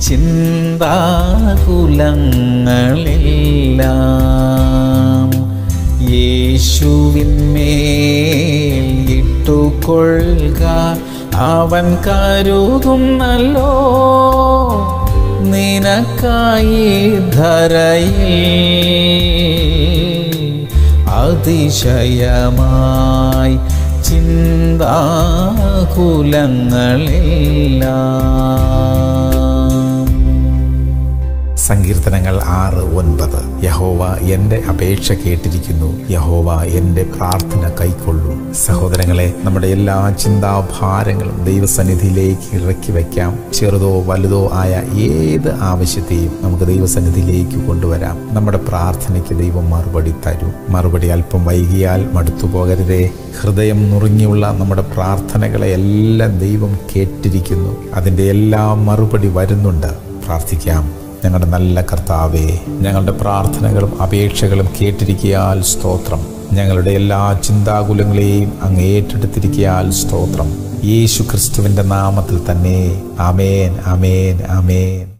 ചിന്താകുലങ്ങളെല്ലാം യേശുവിന്മേൽ ഇട്ടുകൊള്ളുക അവൻ കരുതുന്നല്ലോ നിനക്കായി ധരയിൽ അതിശയമായി ചിന്താകുലങ്ങളെല്ലാം സങ്കീർത്തനങ്ങൾ ആറ് ഒൻപത് യഹോവ എൻ്റെ അപേക്ഷ കേട്ടിരിക്കുന്നു യഹോവ എൻ്റെ പ്രാർത്ഥന കൈക്കൊള്ളു സഹോദരങ്ങളെ നമ്മുടെ എല്ലാ ചിന്താഭാരങ്ങളും ദൈവസന്നിധിയിലേക്ക് ഇറക്കി വയ്ക്കാം ചെറുതോ വലുതോ ആയ ഏത് ആവശ്യത്തെയും നമുക്ക് ദൈവസന്നിധിയിലേക്ക് കൊണ്ടുവരാം നമ്മുടെ പ്രാർത്ഥനയ്ക്ക് ദൈവം മറുപടി തരും മറുപടി അല്പം വൈകിയാൽ മടുത്തു പോകരുതേ ഹൃദയം നുറുങ്ങിയുള്ള നമ്മുടെ പ്രാർത്ഥനകളെ എല്ലാം ദൈവം കേട്ടിരിക്കുന്നു അതിൻ്റെ എല്ലാം മറുപടി വരുന്നുണ്ട് പ്രാർത്ഥിക്കാം ഞങ്ങളുടെ നല്ല കർത്താവേ ഞങ്ങളുടെ പ്രാർത്ഥനകളും അപേക്ഷകളും കേട്ടിരിക്കിയാൽ സ്തോത്രം ഞങ്ങളുടെ എല്ലാ ചിന്താകുലങ്ങളെയും അങ്ങ് ഏറ്റെടുത്തിരിക്കിയാൽ സ്തോത്രം യേശു ക്രിസ്തുവിൻ്റെ നാമത്തിൽ തന്നെ അമേൻ അമേൻ അമേൻ